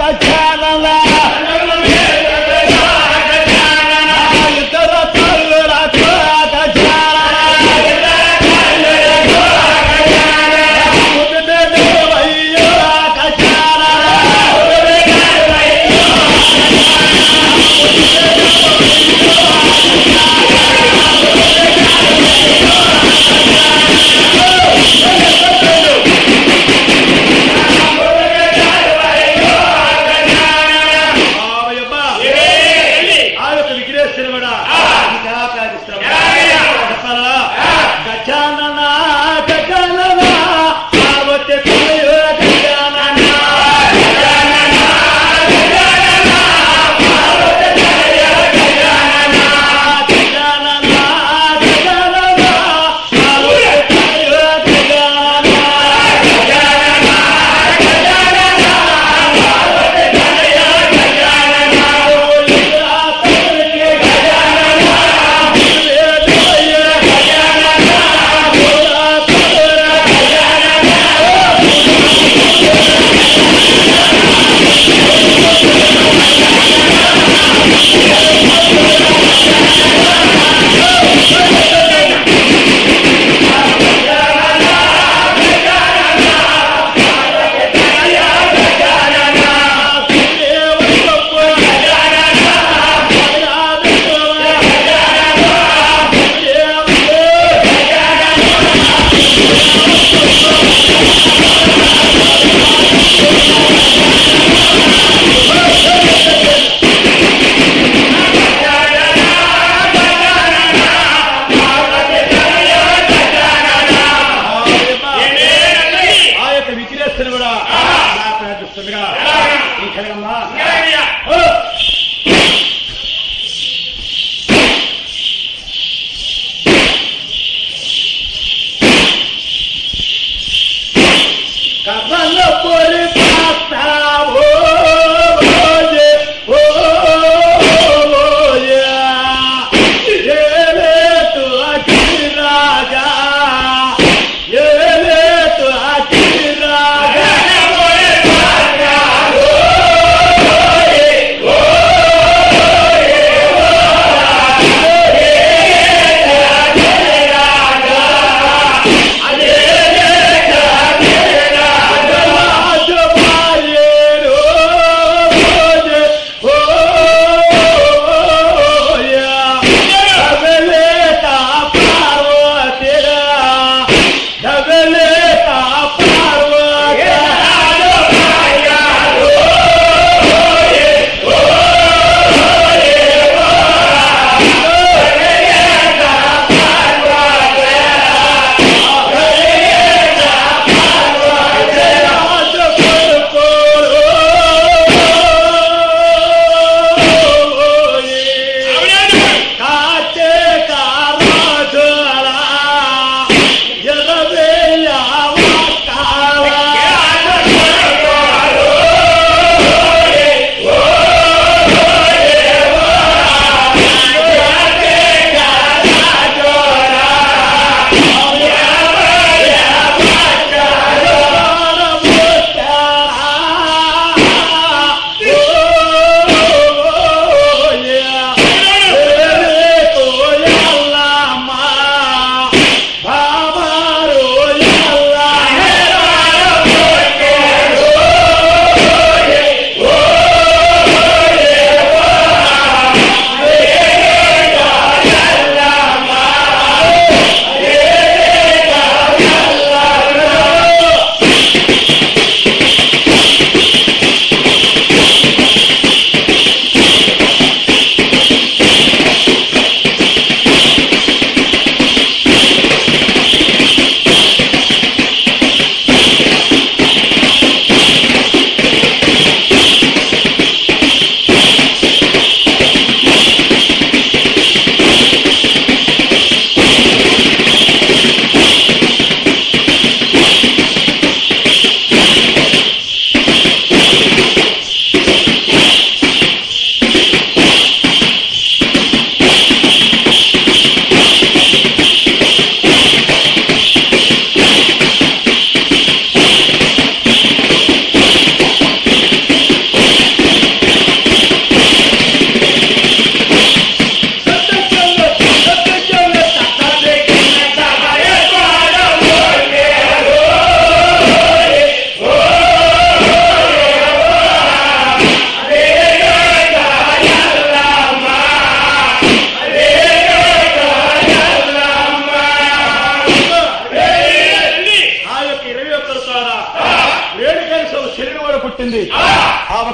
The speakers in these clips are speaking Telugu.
గజానన ఇద్దరు తల్లులకు గజానన దేవయ్యో గజానన ఆ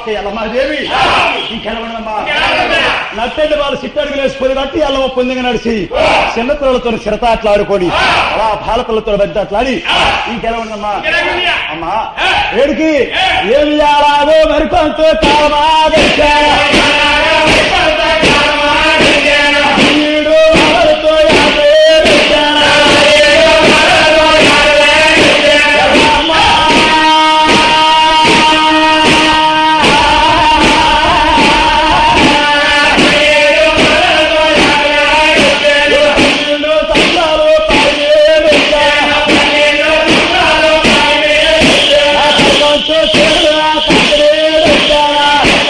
ఒక్క ఎల్లమ్మాదేవి ఇంకెలవడమ్మా నట్టండి వాళ్ళు సిట్టడుగులు వేసుకొని కట్టి ఎల్లమ్మ పొందిగా నడిచి చిన్న పిల్లలతో చిరతాట్లాడుకొని అలా బాలపిల్లతో బెంతాట్లాడి ఇంకెలవడమ్మా అమ్మా ఏడికి ఏమి ఆడాదో మరికొంత కాలమాగచ్చారా వీడు ఎవరితో యాభై పెట్టారా? అమ్మా! వీడు తండ్రాలు పాయే పెట్టారా? ఆ కొంచెం చేరా తండ్రే పెట్టారా?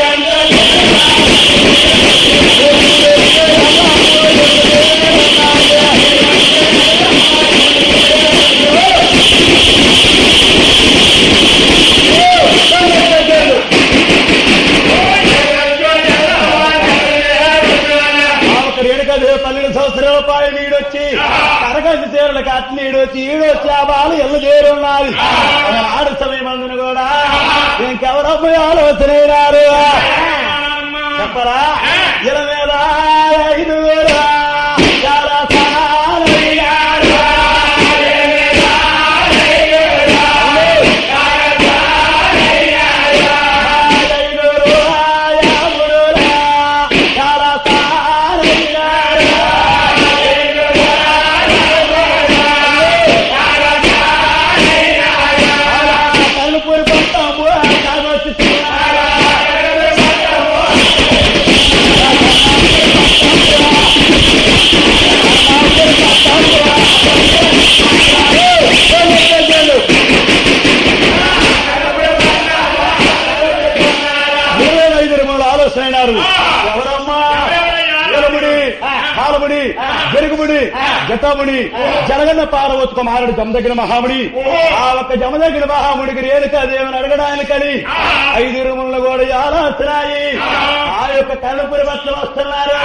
ఆమెకు రేణుకదే పన్నెండు సంవత్సరాల పాయ నీడొచ్చి కరకంచి చీరలకు అట్ట నీడొచ్చి ఈడొచ్చి ఆ బాలు ఎల్లు చేరున్నది ఆడు సమయం అందును కూడా ఇంకెవరమ్మ ఆలోచనైనారు చెప్పరా ఇలా మీద ఐదుగురా చాలా సాలయ్యారు. ఐదుగురు, యాభుడురా, చాలా సాలయ్యారు. కలుపురి పట్టాము కాగొచ్చి ఇరవై ఐదు రూపాయలు ఆలోచన అయినారు ఎవరమ్మా ఎలముడి కాలముడి జరుగుముడి జటాముడి జనగన్న పారవత్తుక మారడు జమ దగ్గర మహాముడి ఆ ఒక్క జమ దగ్గర మహాముడికి రేణుక దేవుని అడగడానికని ఐదు రూములను కూడా ఆలోచనాయి ఆ యొక్క కలుపురి బట్టలు వస్తున్నారు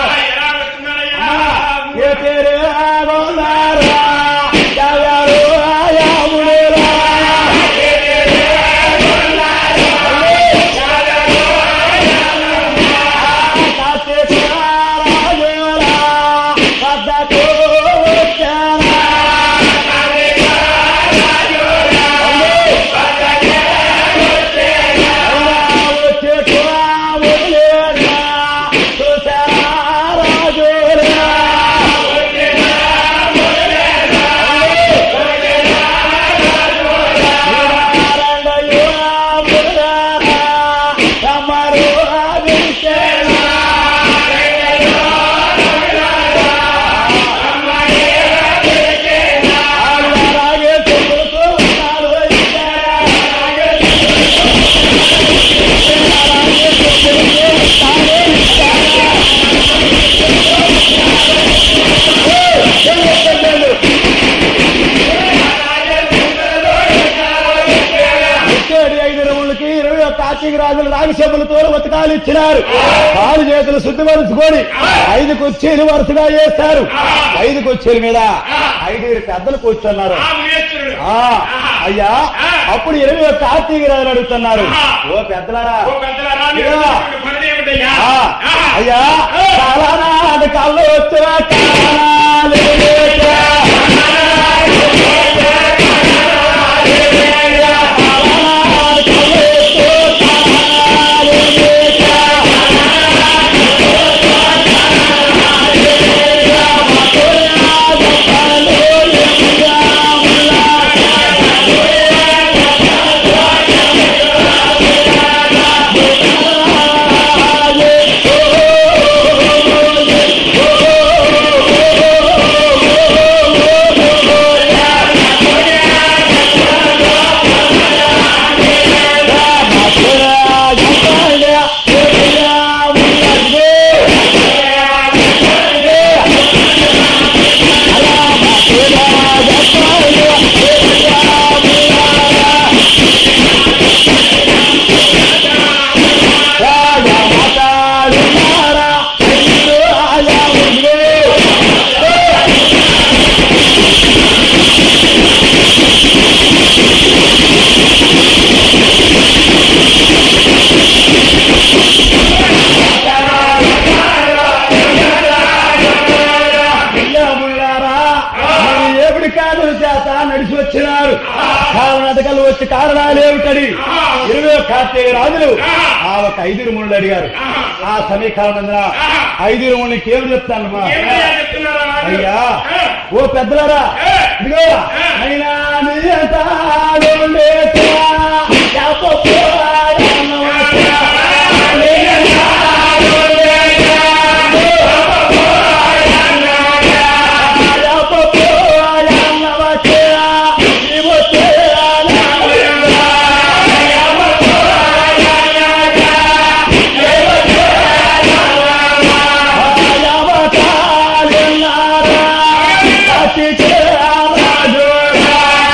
ఏ పేరు ఆగోన్నారా యాయారు ఆయాముడురా ముప్పేడు ఐదు రౌండ్లకి ఇరవై ఒక్క కార్తీక రాజులు రాగశబ్బులతో ఉతకాలు ఇచ్చినారు కాలు చేతులు శుద్ధిపరుచుకొని ఐదు కుర్చీలు వరుసగా చేస్తారు ఐదు కుర్చీల మీద ఐదుగురు పెద్దలు కూర్చున్నారు ఆ అయ్యా అప్పుడు ఇరవై ఒక్క కార్తీక రాజులు అడుగుతున్నారు ఓ పెద్దలారా ఆ, అయ్యా చాలా నాటకాల్లో వచ్చా కారణాలు లేక. ఓ వచ్చి కారణాలు ఏమిటని ఇరవై కార్తీక రాజులు ఆ ఒక ఐదుగురు ముళ్ళు అడిగారు ఆ సమీకరణం ఐదుగురు ముళ్ళు ఏమి చెప్తాను మా అయ్యా ఓ పెద్దలారా ఇదిగో అయినా నీ అంటాడు లేక చెప్పపోరాడన్నవచ్చా. నీ అంటాడు లేక చెప్పపోరాడన్నవచ్చా. నీవు చేయాలన్నవచ్చా. యావతాలిన్నారా అతి చేరాజురా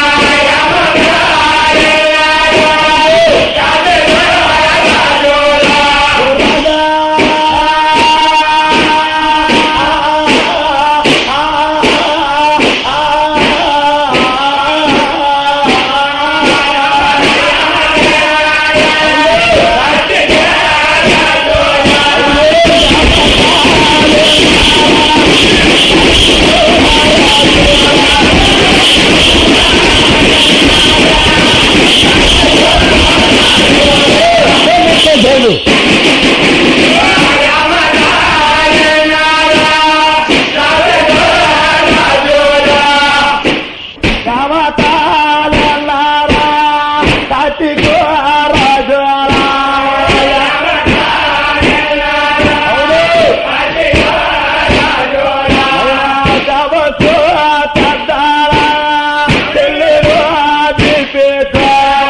కావతాలన్నారా కటికో రాజురా కవచో తద్దారా తెల్లిరో దీపికా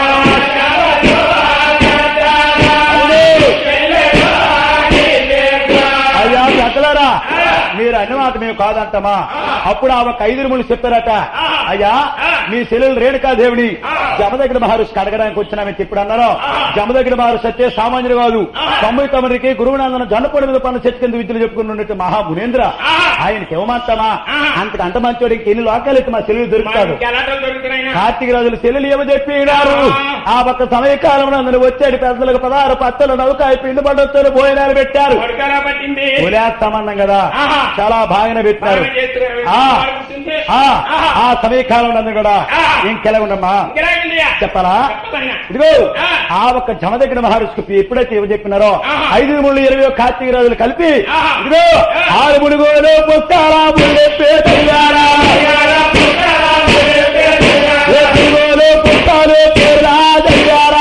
అయ్యా పెద్దలారా మీరు అన్న మాట మేము కాదంటమా అప్పుడు ఆ ఒక ఐదుగురు చెప్పారట అయ్యా మీ సెల్లులు రేణుకాదేవిని జమదగ్న మహర్షికి అడగడానికి వచ్చినామని ఇప్పుడు అన్నారు జమదగ్న మహర్షి వచ్చే సామాన్యుడు కాదు తొంభై తొమ్మిదికి గురువునందన జన్నపొడి మీద పన్ను చెట్టు కింద విద్యలు చెప్పుకుని ఉన్నట్టు మహా మునేంద్ర ఆయనకి ఇవ్వమంటామా అంతకు అంత మంచోడు ఇంక ఎన్ని లోకాలు ఎత్తి మా సెల్లు దొరుకుతాడు కార్తీక రాజులు సెల్లులు ఏమో చెప్పినారు ఆ పక్క సమయకాలంలో అందరూ వచ్చాడు పెద్దలకు పదహారు పత్తలు నౌకాయ పిండి పడొచ్చారు భోజనాలు పెట్టారు పట్టింది ఉలేస్తామన్నాం కదా ఆహా. చాలా బాగానే పెట్టారు బాగానే చేస్తున్నారు. ఆ, బాగా కూర్చుంటే. ఆ, ఆహా. ఆ సమయకాలంలో అందరూ కూడా ఆహా. ఇంకెలాగుండమ్మా ఇంకెలాగుందియా? చెప్పాలా చెప్పమన్నా. ఇదిగో ఆ. ఆ ఒక్క జమదగ్న మహర్షికి ఎప్పుడైతే ఇవ్వ చెప్పినారో ఆహా. ఐదు మూడు ఇరవై కార్తీక రోజులు కలిపి ఆహా. ఇదిగో ఆరు ముడుగోలు పుస్తారా ముళ్ళే పేదయ్యారా ముడుగోలు పుస్తాలు పేరాదయ్యారా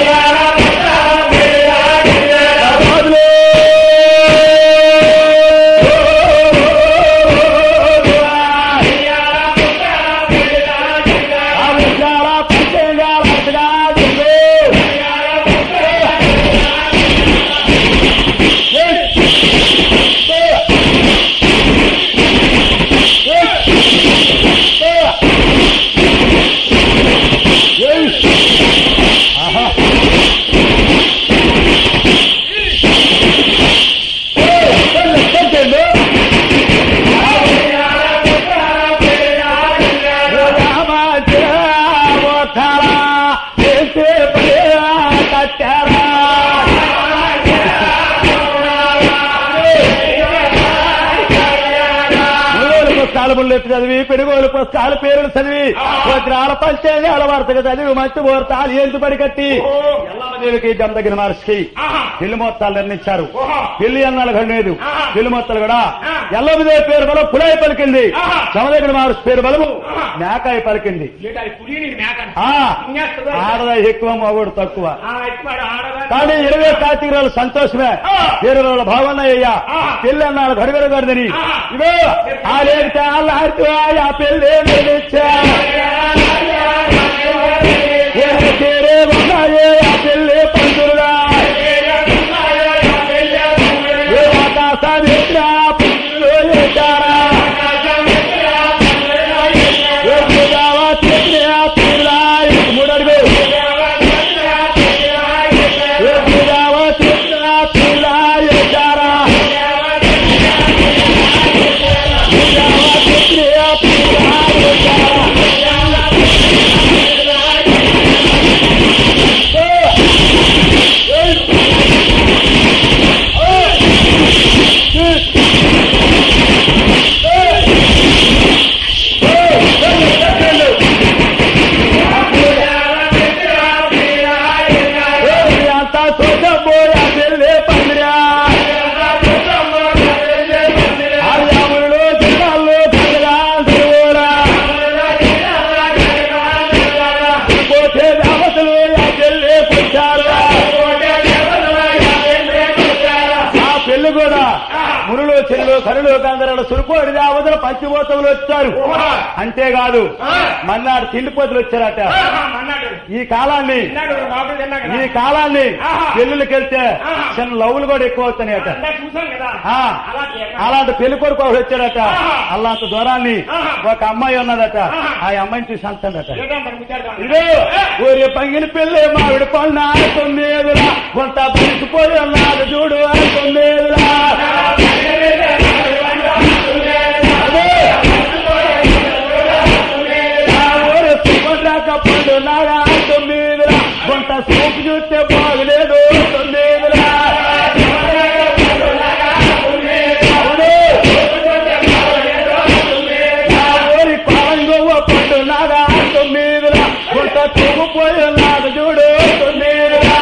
పుస్తకాలు ముళ్ళెత్తి చదివి పెనుగోలు పుస్తకాలు పేర్లు చదివి వజ్రాల పంచేయాల వరుసగా చదివి మంచి ముహూర్తాలు ఏంటి పడి కట్టి ఎల్లమ్మదేవికి జమదగిన మహర్షికి ఆహా. పెళ్లి మొత్తాలు నిర్ణయించారు ఓహో. పెళ్లి అన్నాలు కలేదు ఆహా. పెళ్లి మొత్తాలు కూడా ఆ. ఎల్లమ్మదేవి పేరు బలం పులాయి పలికింది ఆహా. జమదగిన మహర్షి పేరు బలము ఆహా. మేకాయ పలికింది ఏంటి అది పులి నీకు మేకన? ఆ ఇంకేస్తుందా? ఆడద ఎక్కువ మగోడు తక్కువ ఆ, ఎక్కువ ఆడదా? కానీ ఇరవై కార్తీక రోజులు సంతోషమే ఆ. ఇరవై రోజుల భావన్నయ్య ఆ. పెళ్లి అన్నాడు గడిగడ గడిదని ఆ. ఇవో ఆ లేడితే ఆళ్ళాడుతూ ఆ పెళ్లి నిర్మించా ఏ తీరే ఉన్నాయే ఆ పెళ్లి పంతులుగా ఏ ఆకాశాన్ని ఎత్తినా పంతులు ఎత్తారా ఏ పూజావా చెప్పినా తీరులా మూడు అడుగు ఏ పూజావా చెప్పినా తీరులా ఎత్తారా పూజావా చెప్పినా తీరులా ఎత్తారా మునులు చెల్లు కరులు కందరలు సురుకోడి దావతలు పంచభూతములు వచ్చారు ఓహో. అంతేకాదు ఆ. మన్నాడు తిండిపోతులు వచ్చారట ఆహా, మన్నాడు ఈ కాలాన్ని తిన్నాడు లోపల తిన్నా కదా ఈ కాలాన్ని ఆహా. పెళ్లికి వెళ్తే ఆహా. చిన్న లవ్లు కూడా ఎక్కువ అవుతున్నాయట అంతా చూసాం కదా ఆ. అలాగే అలాంటి పెళ్లి కొడుకు ఒకడు వచ్చాడట ఆహా. అలాంటి దూరాన్ని ఆహా. ఒక అమ్మాయి ఉన్నదట ఆహా. ఆ అమ్మాయిని చూసి అంటుందట ఏంటంటే ముచ్చాడు ఇదో ఊరి పంగిన పిల్లి మామిడి పళ్ళు ఆడుతుందేదురా కొంత పలిసిపోయి ఉన్నాడు చూడు ఆడుతుందేదురా ఊరి సుబ్బరాక పండు నాగా ఆడుతుందేదురా కొంత సోపు చూస్తే బాగులేదు ఆడుతుందేదురా ఊరి పాలంగొవ్వ పండు నాగా ఆడుతుందేదురా కొంత తూగిపోయి ఉన్నాడు చూడు ఆడుతుందేదురా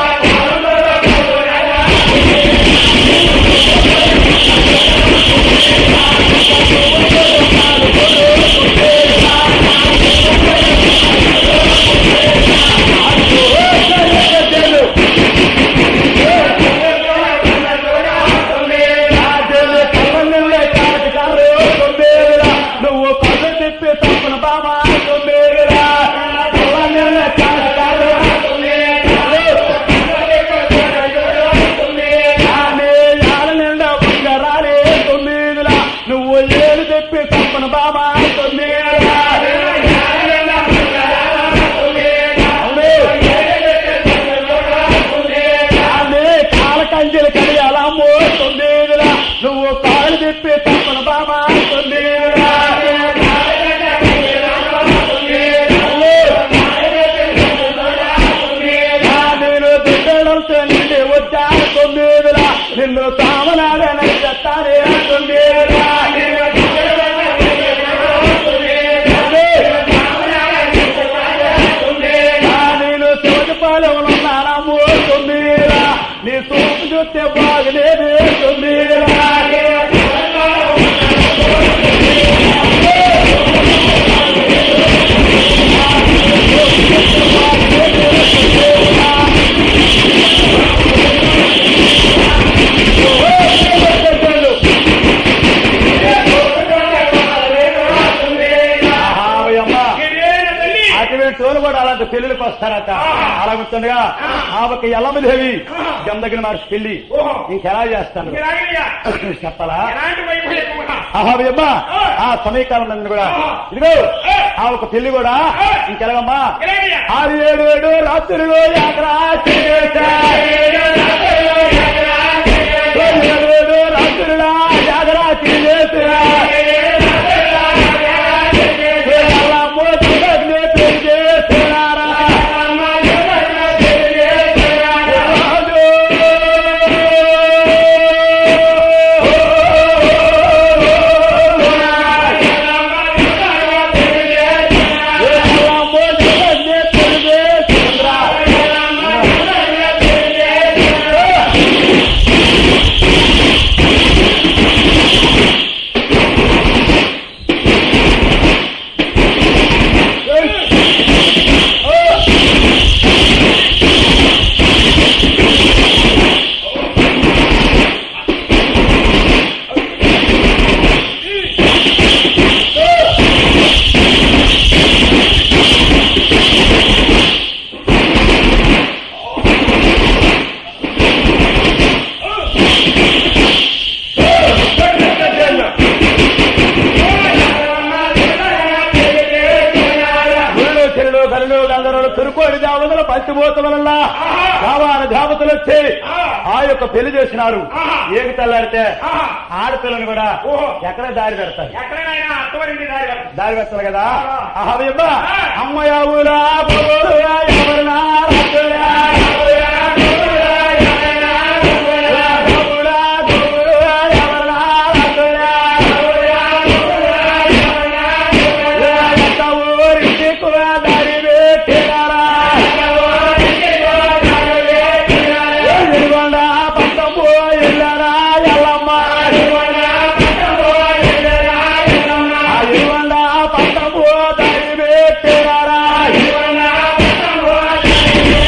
నువ్వు పద చెప్పి తప్పన బాబా తొమ్మిదిరా బంగారాలే తొమ్మిదిలా నువ్వు ఏడు చెప్పి తప్పన బాబా తొమ్మిదిరా ఆమె కాల కంచెలు కడియాలా మోస్తుందేదిరా నువ్వు కాలు తిప్పి తప్పన బాబా తొమ్మిదిరా నేను దిగ్గడంతో నిండి వచ్చా తొమ్మిదిరా నిన్ను సామనాడని చెత్తానే తొమ్మిదిరా నేను శివజపాలెం ఉన్నానా తొమ్మిదిరా నీ సూపు చూస్తే బాగలేదు తొమ్మిదిరా ఆహావయ్యమ్మ. ఏమైనా తల్లి అటువంటి తోలు కూడా అలాంటి పెళ్లికి వస్తారట అలా గుర్తుండగా ఆ ఒక ఎల్లమ్మదేవి జమదగిన మహర్షి పెళ్లి ఓహో. ఇంకెలా చేస్తాను ఇలాగయ్యా చెప్పాలా ఎలాంటి వైపు లేకుండా ఆహావయ్యమ్మ ఆ సమీకరణం నందు కూడా ఇదిగో ఆ ఒక పెళ్లి కూడా ఇంకెలాగమ్మా ఇలాగయ్యా ఆరు ఏడు ఏడు రాత్రులు యాత్ర చేశా. ఏడు ఏడు రాత్రుల జాగర చేసిరా. ఎల్లమ్మ జగన్నే పెళ్లి చేసినారా. రాజు. ఎల్లమ్మ జగన్నే పెళ్లి చేసిరా. గురులు చెరులు కరులు గంధర్వులు తురుకోడి దేవతలు పంచభూతములల్లా కావాల దేవతలు వచ్చి ఆ యొక్క పెళ్లి చేసినారు ఏమి తెల్లారితే ఆడపిల్లని కూడా ఓహో. ఎక్కడ దారి పెడతారు ఎక్కడైనా అత్తవారింటి దారి కదా. దారి పెడతారు కదా అహబిబ్బ అమ్మయ్య ఊరా బోరురా ఎవరినా రాజురా, ఎవరురా, గోరురా, ఎవరినా రాజురా, గోరురా, గోరురా, ఎవరినా రాజురా, గోరురా, గోరురా, ఎవరినా రాజురా, ఎంత ఊరికి కూడా దారి పెట్టినారా ఎల్లుగొండ పట్టపు ఎల్లరా ఎల్లమ్మ ఎల్లుగొండ పట్టపు దారి పెట్టినారా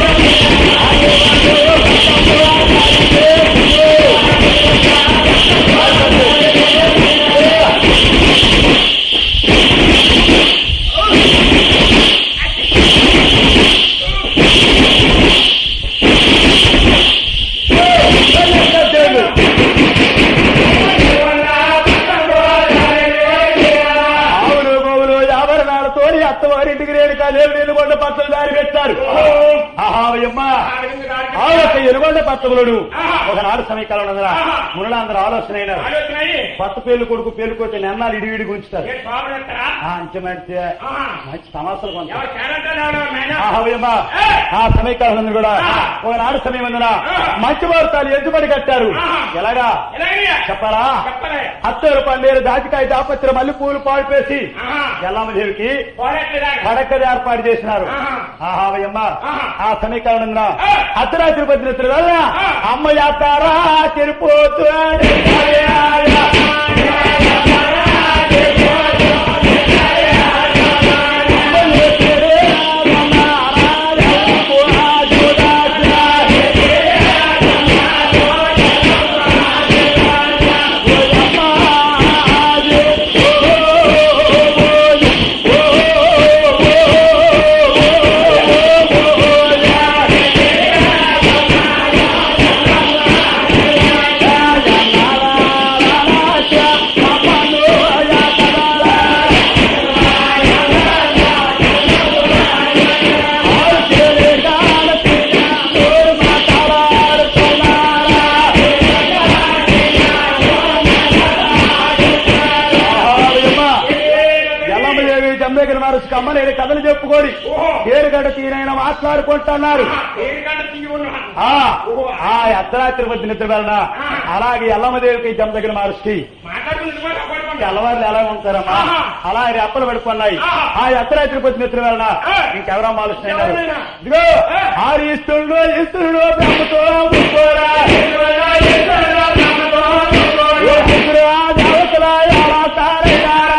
కోదండ పత్తములుడు ఆహా. ఒకనాడు సమీకాలం ఉన్నదా ఆహా. మునులందరూ ఆలోచన అయినారు ఆలోచన అయ్యి కొత్త పేర్లు కొడుకు పేర్లుకోతే నెన్నాలు ఇడి ఇడి గుంచుతారు ఏ స్వామి చేస్తారా ఆ, అంచెమంటే ఆహా. మంచి తమాసలు కొంత ఎవరు చేరంటారు ఎవరు నాయనా? ఆహవ్యమా ఏ! ఆ సమీకరణం కూడా ఆహా. ఒకనాడు సమయం అందున ఆహా. మంచి వార్తలు ఎద్దుబడి కట్టారు ఆహా. ఎలాగా ఎలాగయ్యా? చెప్పాలా చెప్పలే అత్తరు పండేరు దాచికాయ దాపత్ర మల్లె పూలు పాడిపేసి ఆహా. ఎల్లమ్మదేవికి పోరాట్లేదా? పడక్కది ఏర్పాటు చేసినారు ఆహా. ఆహావయ్యమ్మ ఆహా. ఆ సమీకరణం ఆ. అర్ధరాత్రి భద్రతల వల్ల ఆ. అమ్మ యాతారా చెరిపోతూ ఎల్లమ్మదేవి జమ్మేగిన మరచుకు అమ్మ నేను కథలు చెప్పుకోడి ఓహో. పేరుగడ్డ తీరైన మాట్లాడుకుంటున్నారు ఆహా. దేనికంటే తీగి ఉన్నా? ఆ ఓహో. ఆ అర్ధరాత్రి వద్ద నిద్ర వెళ్ళిన అలాగే ఎల్లమ్మదేవికి జమ దగ్గర మరచుకి మాట్లాడుకుంటే కూడా అప్పటికొండ. తెల్లవారులు ఎలా ఉంటారమ్మా ఆహా. అలా రెప్పలు పడుకున్నాయి ఆహా. ఆ ఎత్తరాత్రి పొద్దు నిద్ర వెళ్ళిన ఆ. ఇంకెవరమ్మా ఆలోచన ఎవరైనా? ఇదిగో ఆ. ఆరు ఇస్తుండో ఇస్తుండో బ్రహ్మతో ముక్కోరా. ఓ శుక్రా, దేవతలా, ఎలా తారయ్యారా?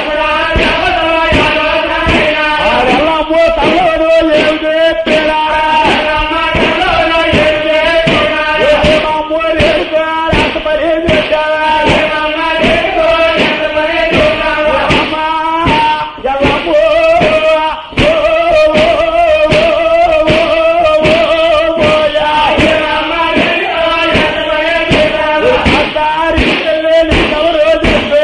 ఆరెల్లమ్మో తల్లవడు ఏం చెప్పారా? ఏ హేమమ్మో రేపుగా రాసపడి చేశారా? అమ్మా, ఎల్లమ్మో, ఓ, ఓ, ఓ, ఓ, ఓ, ఓయా. అత్తారి పిల్లలు ఎవరో చెప్పే.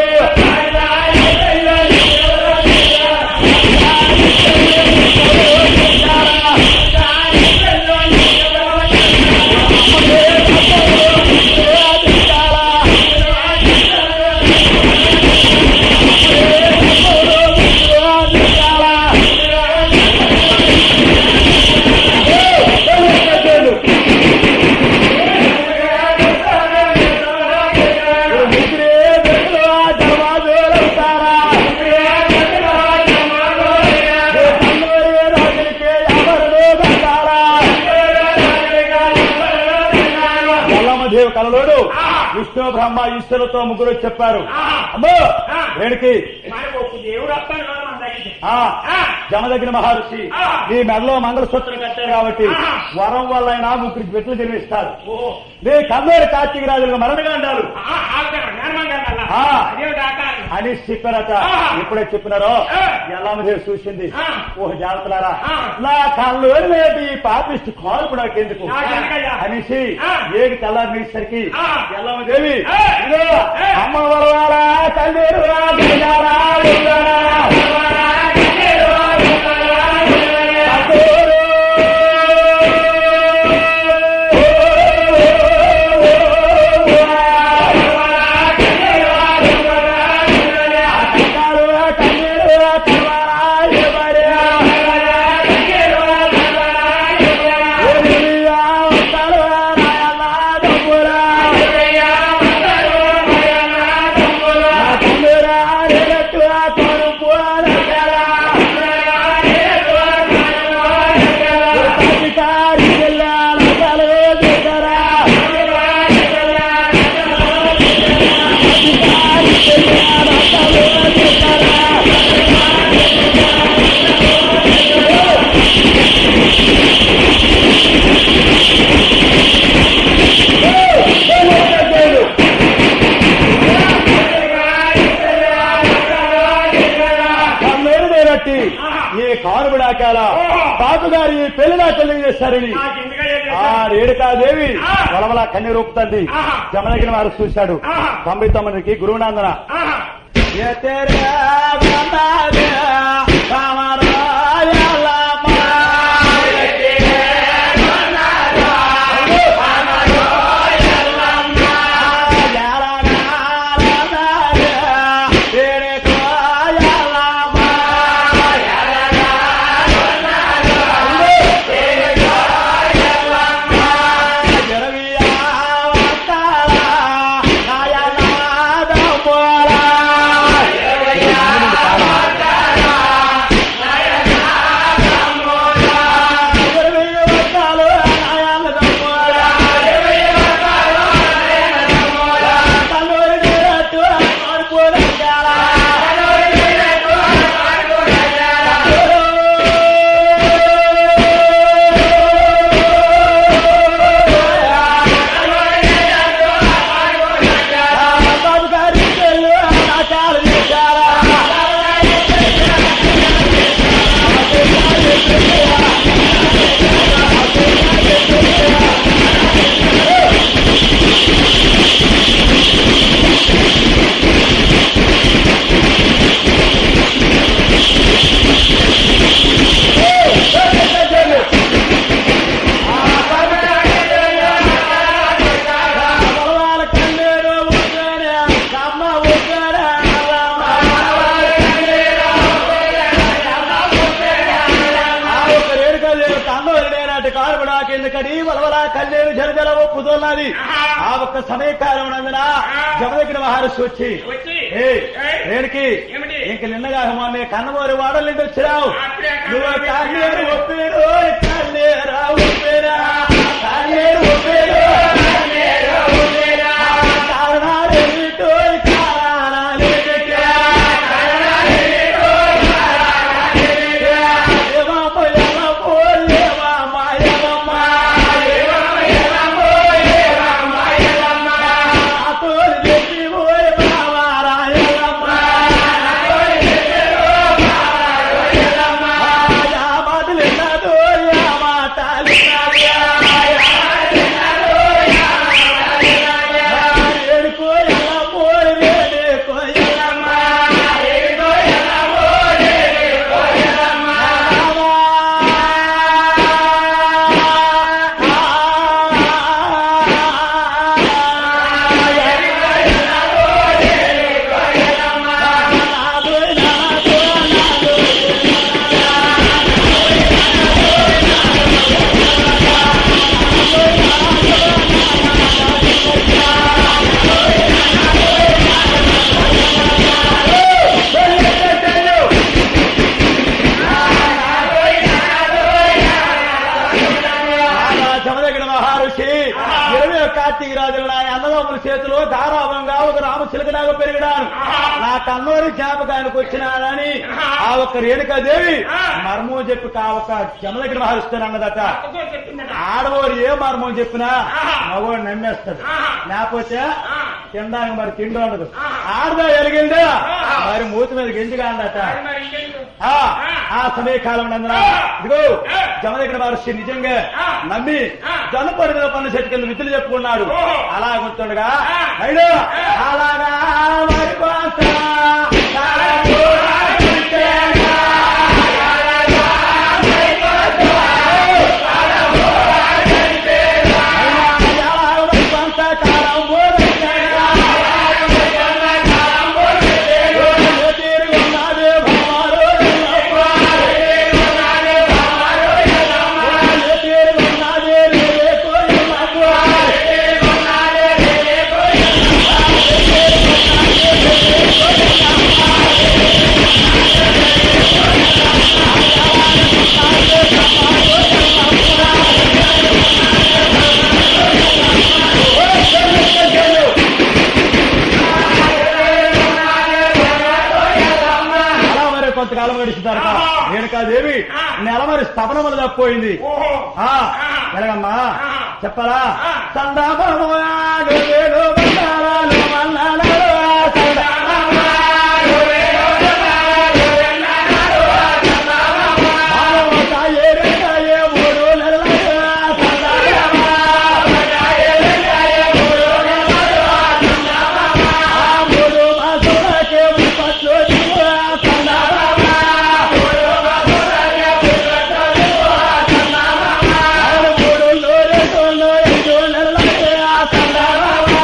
దేవ కలలోడు విష్ణు బ్రహ్మ ఈశ్వరుతో ముగ్గురు చెప్పారు అమ్మో వేడికి మనకు ఒక దేవుడు వస్తాడు కదా మన దగ్గరికి. ఆ ఆ. జమదగిన మహర్షి ఆ. ఈ మెడలో మంగళసూత్రం కట్టారు కాబట్టి ఆ. వరం వల్ల అయినా ముగ్గురికి బిడ్డలు జన్మిస్తారు ఓహో. నీ కన్నూరి కార్తీక రాజులకు మరణగాండాలు ఆ, ఆగుతాడు. జ్ఞానమంగా అన్నాలా? ఆ. అదేమిటి ఆకారం? అని చెప్పారట ఆ. ఇప్పుడే చెప్పినారో ఆ. ఎల్లమ్మదేవి చూసింది ఆ. ఓ జాగ్రత్తలారా ఆ. నా కళ్ళు లేటి ఈ పాపిష్టి కాలు కూడా ఎందుకు నాకెందుకయ్యా? అనేసి ఆ. ఏగి తెల్లారిసరికి ఆ. ఎల్లమ్మదేవి ఆ. ఇదిగో, ఆ. అమ్మ వరవారా కన్నీరురా బిడ్డారా, బిడ్డారా. కన్నూరు. కన్నారు, కన్నీరు, కర్వారా, ఎవరా. ఓడియా, వస్తాడు, నాయనా, డబ్బురా. నా తమ్మురా, నిలట్టురా, కొడుకు, నగరా. అధికారి జిల్లాల కలుగు దిగరా. అధికారి జిల్లాల కలుగు దిగరా. కన్నేరు నేరట్టి ఈ కారు బిడాకాల తాత గారి ఈ పెళ్లి నా పెళ్లి చేశారని నాకు ఎందుకయ్యా ఆ చేశారు? రేణుకాదేవి ఆ. వలవల కన్య రూపుతుంది ఆహా. జమదగిన వారు చూశాడు ఆహా. తొంభై తొమ్మిదికి గురువునందన ఆహా. ये तेरे बंदा दे हमारा याला मार ఉన్నది ఆ ఒక్క సమయకాలం నందున జమదగిన మహర్షి వచ్చి వచ్చి ఏ ఏయ్, రేణుకి ఏమిటి? ఇంక నిన్నగా మొన్న కన్నమోరి వాడల నుండి వచ్చినావు అప్పుడే నువ్వు కన్నమోరి కన్నేరు ఒప్పేరు కన్నేరా ఒప్పేరా కన్నేరు ఒప్పేరు కన్నేరా ఒప్పేరా కారణాలేమిటో కారణాలేమిటా కారణాలేమిటో కారణాలేమిటా ఏమమ్మ ఏమమ్మ ఏమమ్మ ఏమమ్మ ఏమమ్మ ఏమమ్మ ఏమమ్మ నాతోని చెప్పి ఓయ్ బావా రాయలమ్మ నాతోని చెప్పి ఓ బావా రాయలమ్మ యా మాటలిన్నదో యా మాటలిన్నదో యా మాటలిన్నదో యా మాటలిన్నదో ఏడుకో ఎలా పోయి రేడుకో ఎలమ్మ ఏడుకో ఎలా పోయి రేడుకో ఎలమ్మ చమదగిన మహర్షి ఇరవై కార్తీక రాజులు నా అన్నదమ్ముల చేతిలో ధారావంగా ఒక రామచిలకలాగా పెరిగినాను నా కన్నూరి జ్ఞాపకానికి వచ్చినానని ఆ ఒక్క రేణుకాదేవి మర్మం చెప్పి ఆ ఒక్క జమదగిన మహర్షి అన్నదట అక్కతో చెప్పిందట ఆడవారు ఏ మర్మం చెప్పినా మగవాడు నమ్మేస్తాడు ఆహా. లేకపోతే ఆ, తినడానికి మరి తిండి ఉండదు ఆహా. ఆడదా ఎలిగిందా ఆహా. మరి మూతి మీద గెంజిగా అందట మరి మరి ఇంకేంటి? ఆ ఆ సమయకాలం నందున ఆ. ఇదిగో ఆ. జమదగిన మహర్షి నిజంగా ఆ. నమ్మి ఆ. జనపడి మీద పన్ను చెట్టు కింద విధులు చెప్పుకున్నాడు ఓహో. అలా గుర్తుండగా ఆ. అయినా ఆ. అలాగా మరి కోస, తలపూర గుంటెగా, అలాగా మరి కోస, తలపూర గుంటెగా, అలాగా మరి కోస, తలపూర గుంటెగా, అలాగా మరి కోస, తలపూర గుంటెగా, ఏ తీరుగున్నది భవారు ఎల్లప్ప, ఏ తీరుగున్నది భవారు ఎల్లమ్మ, ఏ తీరుగున్నది రేపు ఎల్లప్ప, ఏ తీరుగున్నది రేపు ఎల్లమ్మ. అలా మరి కొంతకాలం గడిచిన తర్వాత ఆహా. రేణుకాదేవి ఆ. నెల మరి స్తపనములు తప్పిపోయింది ఓహో ఆ ఆ. ఎలాగమ్మా ఆ. చెప్పాలా ఆ. సందాపముయాగు వేలు బంగారాలు మన్నాడు సందాపముయాగు వేలు బంగారాలు మన్నాడు భాగవత ఏరుగాయే మూడు నెలలు సందాపమ ఏరుగాయే మూడు నెలలు ఆ మూడు మాసులకే ముప్పట్లు దిగువ సందాపమ మూడు మాసులకే ముప్పట్లు దిగువ సందాపమ ఆరు మూడు నూరు తొండు ఐదు నెలలకే ఆ సందాపమ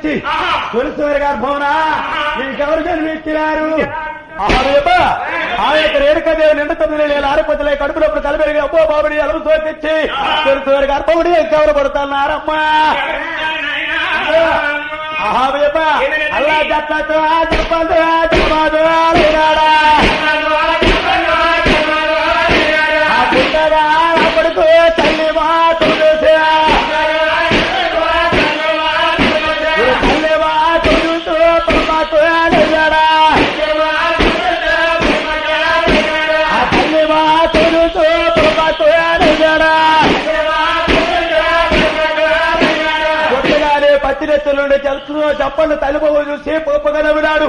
నుంచి ఆహా. తులసివారి గర్భమున ఇంకెవరు జన్మించినారు ఆహారేప ఆ యొక్క రేణుకదేవి నిండు తొమ్మిది నెలలు ఆరిపోతలే కడుపులోప్పుడు కలిపెరిగి అబ్బో బాబుడి అలుగు తోపించి తులసివారి గర్భముడి ఇంకెవరు పడుతున్నారమ్మా ఆహావేప అల్లా జట్లతో చెప్పదు చెప్పదు అలినాడా ఆ పుట్టగా అప్పటికు తల్లి మాతృ తల్లి మాతృ పరమాతు అలినాడా ఆ తల్లి మాతృ పరమాతు అలినాడా కొట్టగానే పచ్చిరెత్తుల నుండి తెలుసు చెప్పండి తల్లిపోవు చూసి పొప్పగా నవ్వినాడు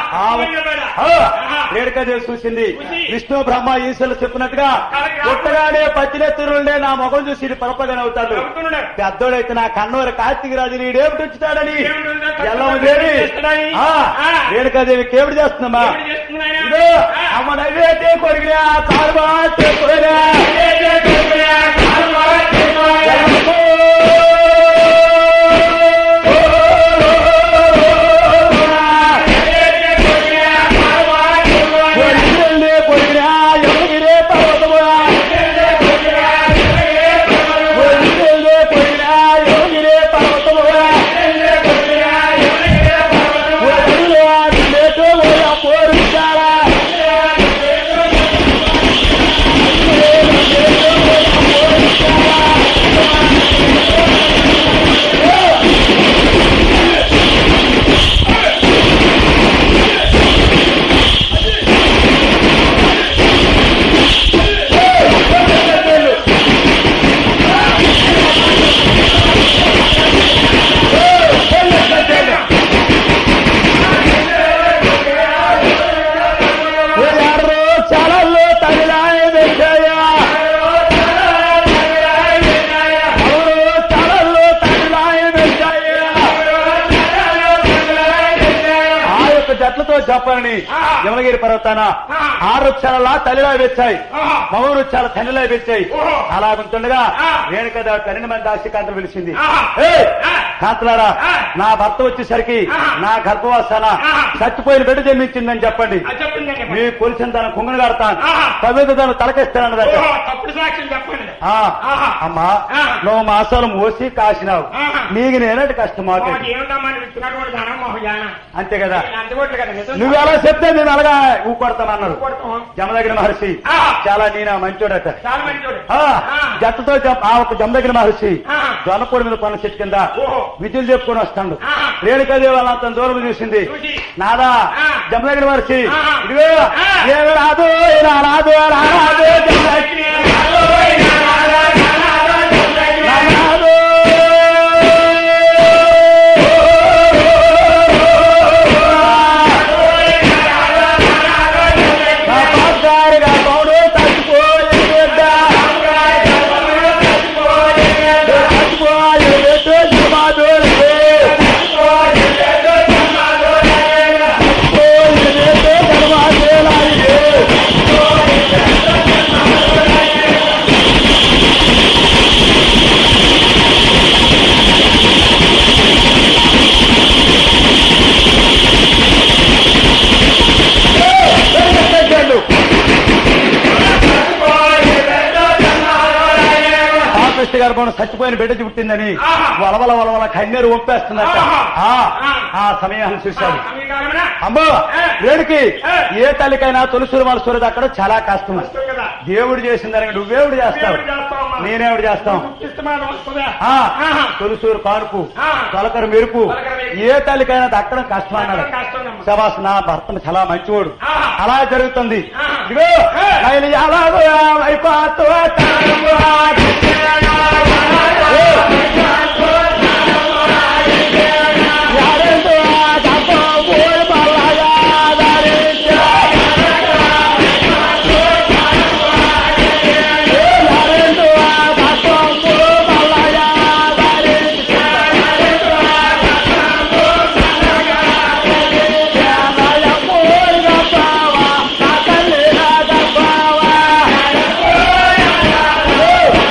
రేణుకదేవి చూసింది విష్ణు బ్రహ్మ ఈశ్వరులు చెప్పినట్టుగా కొట్టగానే పచ్చిరెత్తుల నుండే నా ముఖం చూసి ఇది పొప్పగా నవ్వుతాడు పెద్దోడైతే నా కన్నూరు కార్తీక రాజు నీడేమిటి వచ్చుతాడని ఎల్లమ్మ దేవి ఆ, రేణుకాదేవి కేవిడి చేస్తుందమ్మా ఇదో అమ్మ నవ్వేటే కొరిగినా తారుబా కొరిగినా కొరిగినా ఎవరిగిరే పర్వతమురా కొరిగినా ఎవరిగిరే పర్వతమురా పోరుచారా ఎర్రో చాలల్లో తగిలాయ వెంకయ్య ఎవరో చాలల్లో తగిలాయ వెంకయ్య ఆ యొక్క జట్లతో చెప్పండి యమనగిరి పర్వతాన ఆరు వృక్షాల తల్లిలా వెచ్చాయి మగ వృక్షాల తల్లిలా వెచ్చాయి అలా ఉంటుండగా రేణుకద పన్నెండు మంది దాశికాంతలు పిలిచింది ఏయ్! కాంతలారా నా భర్త వచ్చేసరికి నా గర్భవాసాన చచ్చిపోయిన బిడ్డ జన్మించిందని చెప్పండి మీ కొలిసిన దాని కుంగను కడతాను కవిత దాన్ని తలకేస్తానన్నదట తప్పుడు సాక్ష్యం చెప్పండి ఆ, ఆహా. అమ్మా ఆ. నువ్వు మాసాలు మోసి కాసినావు ఆహా. నీకు నేనటి కష్టం మాకు మాకు ఏమిటమ్మా నువ్వు ఇస్తున్నటువంటి ధనం మాకు జాన అంతే కదా అందుకోట్లు కదా నిజం నువ్వు ఎలా చెప్తే నేను అలాగా ఊకొడతానన్నారు కొడతాం. జమదగిన మహర్షి ఆ. చాలా నేను మంచోడట చాలా మంచోడు ఆ, ఆ. జట్టతో జం- ఆ ఒక జమదగిన మహర్షి ఆ. జొన్నపూడి మీద పనుల చెట్టు కింద ఓహో. విధులు చెప్పుకొని వస్తాడు ఆ. రేణుకాదేవి వాళ్ళ అంత దూరం చూసింది చూసి. నాదా నాదా జమదగిన మహర్షి ఆ. ఇదిగో ఆ. ఏమి రాదు ఇలా రాదు అలా రాదు జమదగ్ని రాదు. నా పాదారిగా పౌడు తగ్గిపోయి బిడ్డ. తగ్గిపోయి బిడ్డ జమాదోలికి. తగ్గిపోయి బిడ్డ జమాదోలాయికి. పెట్టండు. పాపిష్టి గర్భం చచ్చిపోయిన బిడ్డ పుట్టిందని ఆహా. వలవల వలవల కన్నీరు ఒప్పేస్తుందట ఆహా. ఆ, ఆ. ఆ సమయాన్ని చూశాడు సమీకాలమనా అమ్మో ఏ. రేణుకి ఏ. ఏ తల్లికైనా తులసూరు మలసూరు అక్కడ చాలా కష్టం వస్తుంది కదా దేవుడు చేసిన దానికి నువ్వేవుడు చేస్తావు దేవుడు చేస్తావమ్మా. నేనేవుడు చేస్తాం ఇష్టమైన వస్తుందా ఆ ఆహా. తులసూరు కానుపు ఆ. తొలకర మెరుపు తొలకరి మెరుపు. ఏ తల్లికైనా దక్కడం కష్టం అన్నాడు దక్కడం కష్టమమ్మా. శబాస్ నా భర్త చాలా మంచివాడు ఆహా. అలా జరుగుతుంది ఆహా. ఇదిగో ఏ. ఆయన ఎలాగో అయిపోతూ తాను యారెందు ఆ దప్ప ఊరు మల్లగా ధరించా. యారెందు ఆ దప్ప ఊరు మల్లగా ధరించా. యానయ ఊరు గప్పవా, నా తల్లి నా గప్పవా.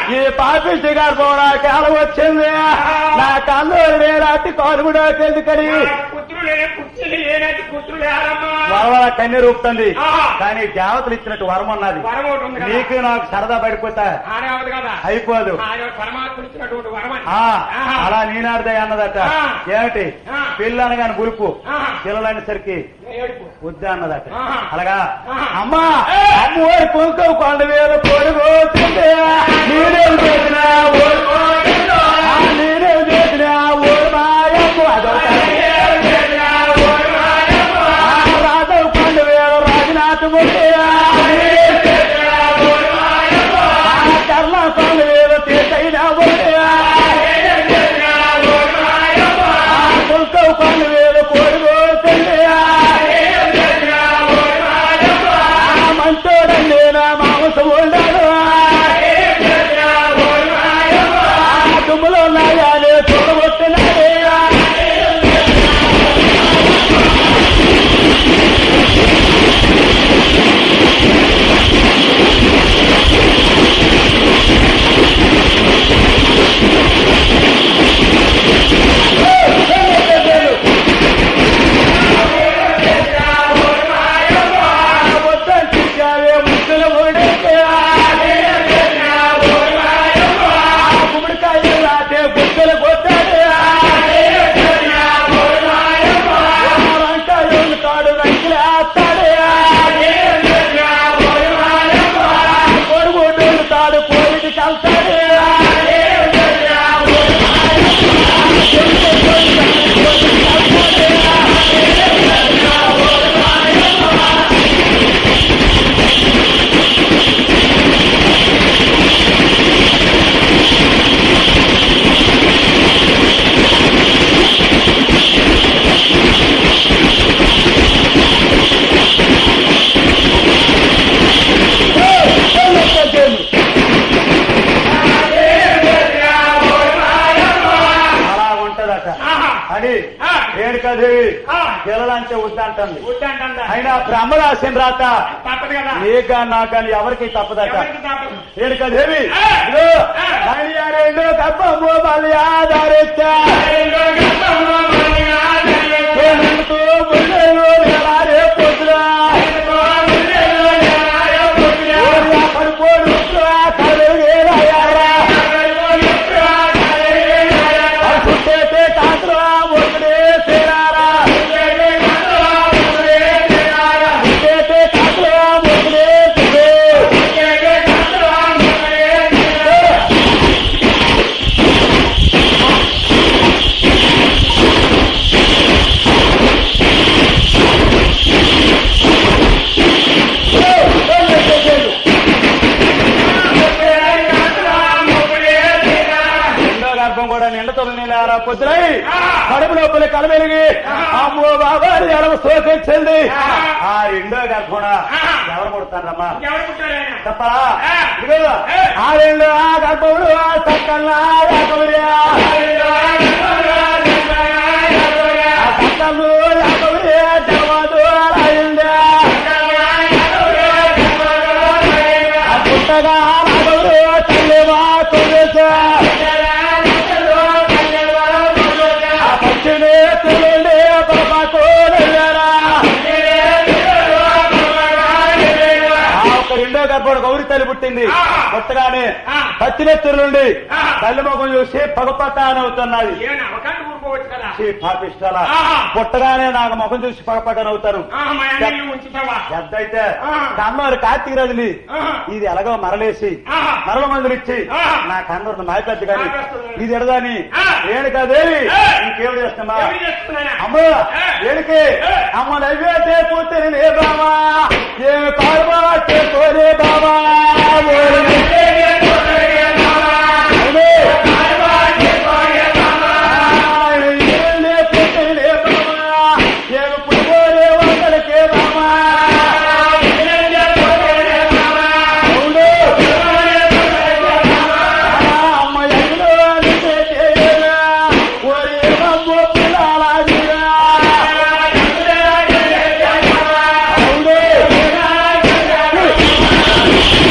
ఈ పాపిష్టి గర్భంలోకి అలా వచ్చింది నా కళ్ళు లేనట్టి కాలు కూడా ఎందుకని పుత్రులే పుత్రులు లేనట్టు పుత్రులు ఎవరమ్మా వరవల కన్నీరు రూపుతుంది ఆహా. కానీ దేవతలు ఇచ్చినట్టు వరం ఉన్నది వరం ఒకటి ఉంది కదా నీకు నాకు సరదా పడిపోతా ఆడవదు కదా అయిపోదు ఆయన పరమాత్మ ఇచ్చినటువంటి వరం అని ఆ ఆహా. అలా నీనాడదే అన్నదట ఆ. ఏమిటి ఆ. పిల్ల అనగాని గురుపు ఆహా. పిల్లలనేసరికి ఏడుపు వద్దా అన్నదట ఆహా. అలాగా ఆహా. అమ్మా ఏ. అమ్మోరు కుంకుమ కొండ వేల పొడుగుతుంది నేనేం చేసిన నేనేం చేసిన ఓరు మాయమ్మ అదొక రాధవ్ కొండ వేల రాజనాథ్ ముందే కర్ణ కొండ వేల తీసైన కుంకుమ కొండ వేల పొడుగుతుంది మంచోడండి నా మాంసం ఉండాడు తుమ్ములో నాయాలే చూడబొట్టినాడే వద్దంటే ముక్కులు ఊడితే గుమ్మడికాయ రాతే గుక్కలు కొట్టాడు రంకాయలు తాడు రంకులు వేస్తాడు కొడుగుడ్డు తాడు కోరిక కలుతాడు అలా ఉంటదట ఆహా. అని ఆ. రేణుకాదేవి ఆ. పిల్లలంటే వద్దంటుంది వద్దంటందా? అయినా బ్రహ్మ రాసిన రాత తప్పదు కదా నీగా నాకని ఎవరికి తప్పదట ఎవరికి తప్పదు రేణుకాదేవి ఆ. ఇదిగో, ఆ. నైయారేళ్ళు కప్పము బలియాదారెత్తా నిన్నుతో ముళ్ళేలు ఎలారే పొద్దురా ఓరియా పడిపోడు కలవేలాయారా చుట్టేతే కాకురా ఒకడే సేరారా చుట్టేతే కాకురా ఒకడే సేరే రెండో గర్భం కూడా నిండతలు నీళ్ళారా పొద్దురై కడుపు లోపల కలవెలిగి అమ్మో బాబాని ఎడమ సోకించింది ఆ రెండో గర్భం ఎవరు కొడతారమ్మా ఎవరు పుట్టారు ఆయన? చెప్పరా ఇదిగో ఆ రెండు ఆ గర్భములు ఆ సక్కల్లా యాకవుడియా ఆ సక్కలు యాకవుడియా జవాదు రాయిందా ఆ పుట్టగా రాగవుడు తల్లివా కొడుసా ఆ పక్షిని తెలుండి బాబాకు నెయ్యారా ఆ ఒక్క రెండో గర్భం గౌరి తల్లి పుట్టింది కొత్తగానే పచ్చినెత్తురు నుండి తల్లి ముఖం చూసి పగపట్ట అని అవుతున్నది ఏమైనా అవకాశం ఊరుకోవచ్చు కదా చీ, పాపిష్టాల ఆహా. పుట్టగానే నాకు ముఖం చూసి పగపట్ట నవ్వుతారు ఆహా, మా అన్నయ్యని ఉంచుతావా ఎంతైతే ఆహా. కన్నూరు కార్తీక రజని ఆహా. ఇది ఎలాగో మరలేసి ఆహా. మరల మందులు ఇచ్చి ఆహా. నా కన్నూరు మాయపెద్ద కానీ మాయపెద్ద. ఇది ఎడదాని ఆ. రేణుకాదేవి ఏ. ఇంకేం చేస్తున్నా ఎవరు చేస్తున్నాయా? అమ్మ ఏ. ఏడికి ఏ. అమ్మ నవ్వేతే కూతురి నే బావా ఏమి కారుబా చేసుకోలే బావా ఓరి అవునే. ఆయన ఏలే కూతురి నే బావా ఏమి పుడిపోలే వందలకే బావా అవునే. ఆ అమ్మ ఎన్నో నిన్నే చేయరా. ఓరి అమ్మ పిల్లాడిరా. అవునే.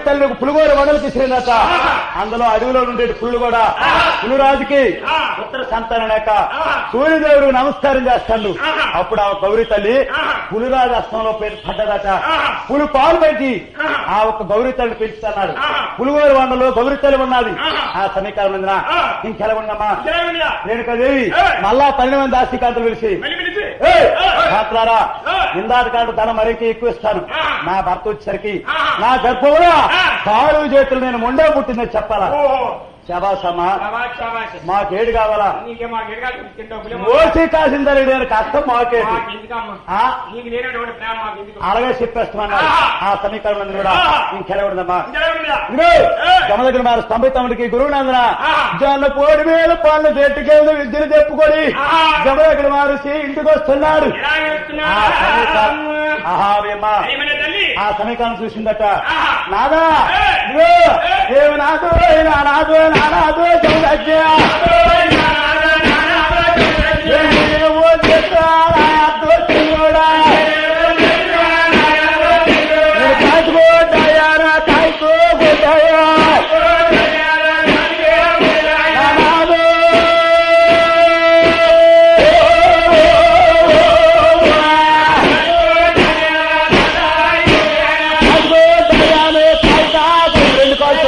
తల్లి పులిగోర వడలు తీసుకున్నట అందులో అడవిలో ఉండే పుల్లు కూడా పులిరాజుకి ఉత్తర సంతానం లేక సూర్యదేవుడికి నమస్కారం చేస్తాడు అప్పుడు ఆ గౌరీ తల్లి పులిరాజు అస్తంలో పేరు పడ్డదట పులి పాలు పెట్టి ఆ ఒక్క గౌరీ తల్లి పెంచుతున్నాడు పులిగోరు వండలో గౌరీ తల్లి ఉన్నది ఆ సమీకరణం ఉందినా ఇంకెలగుండమ్మా రేణుకాదేవి మళ్ళా పన్నెండు మంది ఆస్తికాంతలు పిలిచి ఏయ్! మాట్లారా ఇందాటి కాదు ధనం మరికి ఎక్కువ ఇస్తాను నా భర్త వచ్చేసరికి నా గర్భంలో కాలు చేతులు నేను ముండే పుట్టిందని చెప్పాలా శబాసమ్మా మాకేడు కావాలా నీకే మా గిరగాలు తింటావు మోసి కాసిందని నేను కష్టం మాకేది ఎందుకమ్మా ఆ? నీకు నేనటువంటి ప్రేమ మాకు ఎందుకు అలాగే చెప్పేస్తున్నాను ఆ సమీకరణం ఉంది కూడా ఇంకెలగూడదమ్మా ఇంకెవరుందా? ఇదిగో జమ దగ్గర మారు స్తంభితముడికి గురువునందన ఆహా. జొన్న పోడి మీద పళ్ళు చెట్టుకెళ్ళి విద్యను చెప్పుకొని ఆహా. జమ దగ్గర మారుసి ఇంటికి వస్తున్నాడు ఎలా చేస్తున్నా? ఆ సమీకరణం ఆహావేమా ఏమనే తల్లి ఆ సమీకరణం చూసిందట ఆహా. నాదా ఏయ్. ఇదిగో ఏమి నాదు నా నాదు నా నాదు జమదగ్య ఏమో చెత్తా నా అద్దు చిన్నోడా. నేను కాచుకోడ్డాయా నా కాచుకోబోతాయా నా నాదు కాచుకోడ్డాయానే కాచుతా రెండు కాచుకో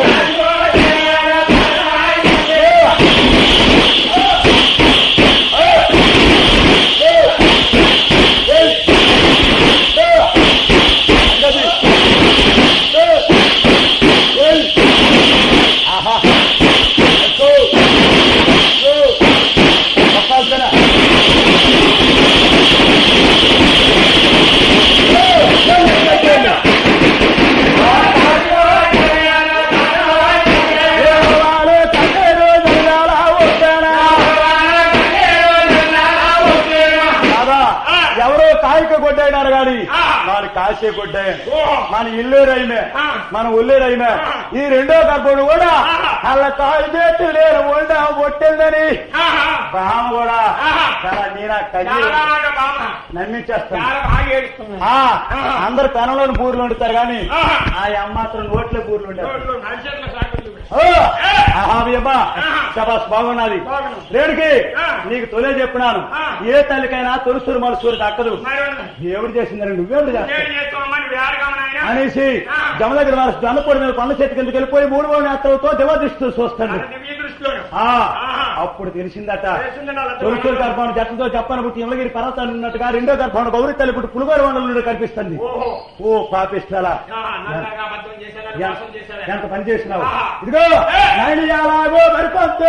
కాదా? ఎవరో కాయక కొట్టాయినారు గాని వాడు కాసే కొట్టాయి మన ఇల్లేరైమే మన ఉల్లేరైమే ఈ రెండో గర్భుడు కూడా అలా కాలు చేతి లేరు వండ కొట్టిందని బామ కూడా చాలా నీనా కది చాలా బామ్మ. నమ్మించేస్తాను చాలా బాగా ఏడుస్తుంది. ఆ, అందరు పెనంలోని బూర్లు వండుతారు కానీ ఆహా. ఆ అమ్మ మాత్రం నోట్లో బూర్లు ఉంటారు రోడ్లు నడిచేట్ల సాగుతుంది. ఆహాబియమ్మా శబాస్ బాగున్నది బాగున్నది. రేడికి ఆ. నీకు తొలే చెప్పినాను ఆ. ఏ తల్లికైనా తొలుసూరు మలుసూరు దక్కదు మరి ఉన్నది. దేవుడు చేసిందని నువ్వేమిటి చేస్తావు నేను చేస్తామమ్మా, నువ్వు ఏడగా నాయనా? అనేసి ఆ. జమ దగ్గర వారు జనపొడి మీద పండ్ల చెట్టు కిందకి వెళ్ళిపోయి మూడు మూడు నేత్రలతో దివదృష్టితో చూస్తాడు అది నీ దృష్టిలోను. ఆ ఆహా. అప్పుడు తెలిసిందట తెలిసిందండి వాళ్ళ తొలుసూరు గర్భాన్ని జట్టతో చెప్పని పుట్టి యమలగిరి పర్వతాలు ఉన్నట్టుగా రెండో గర్భాన్ని గౌరి తల్లి పుట్టి పులుగోరు వండలు నుండి కనిపిస్తుంది ఓహో. ఓ పాపిస్తాలా ఆహా, నల్లగా అబద్ధం చేశారా, మోసం చేశారా? ఎంత పని చేసినావు ఆహా. ఇదిగో ఏ. నైని ఎలాగో మరికొస్తే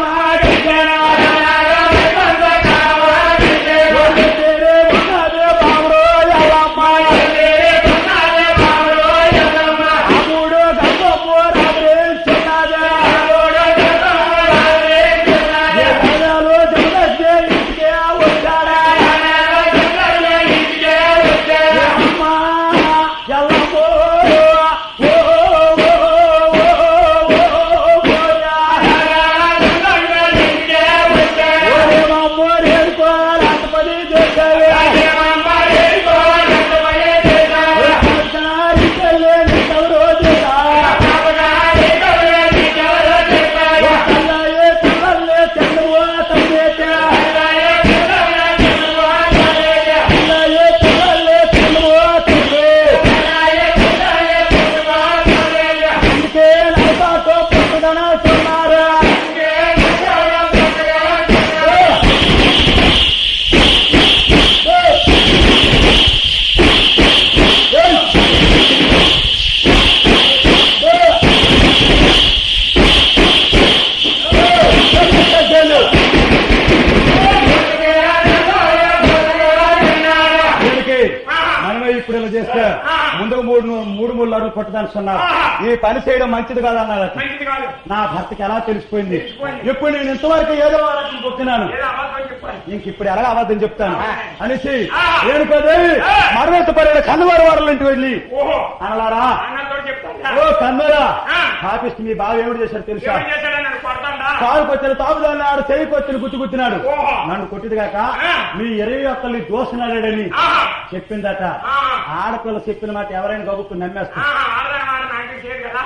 దీనికి మనమే ఇప్పుడు ఇలా చేస్తే ముందుకు మూడు మూడు మూడు అడుగులు కొట్టదనుకున్నారు ఈ పని చేయడం మంచిది కాదన్నారు మంచిది కాదు. నా భర్తకి ఎలా తెలిసిపోయింది తెలిసిపోయింది. ఇప్పుడు నేను ఇంతవరకు ఏదో రకం కొట్టినాను ఏదో అబద్ధం చెప్పాలి. ఇంక ఇప్పుడు ఎలా అబద్ధం చెప్తాను అనేసి ఆ. రేణుకోదేవి ఆ. మరవేత పడిన కన్నవారి వారి ఇంటికి వెళ్ళి ఓహో అనలారా అన్నతో చెప్తాడా? ఓ కన్నరా ఆ. పాపిస్తు మీ బావ ఏమిటి చేశాడు తెలుసా ఏం చేశాడో నన్ను కొడతాడా? కాలుకొచ్చిన తాగుదాన్ని ఆడు చెయ్యికి వచ్చిన గుర్తు గుర్తున్నాడు ఓహో. నన్ను కొట్టిది కాక ఆ. మీ ఇరవై ఒక్కరిని దోసినాడని ఆహా. చెప్పిందట ఆ. ఆడపిల్ల చెప్పిన మాట ఎవరైనా గబుక్కు నమ్మేస్తారు ఆహా, ఆడదాని మాట నాకు చేరు కదా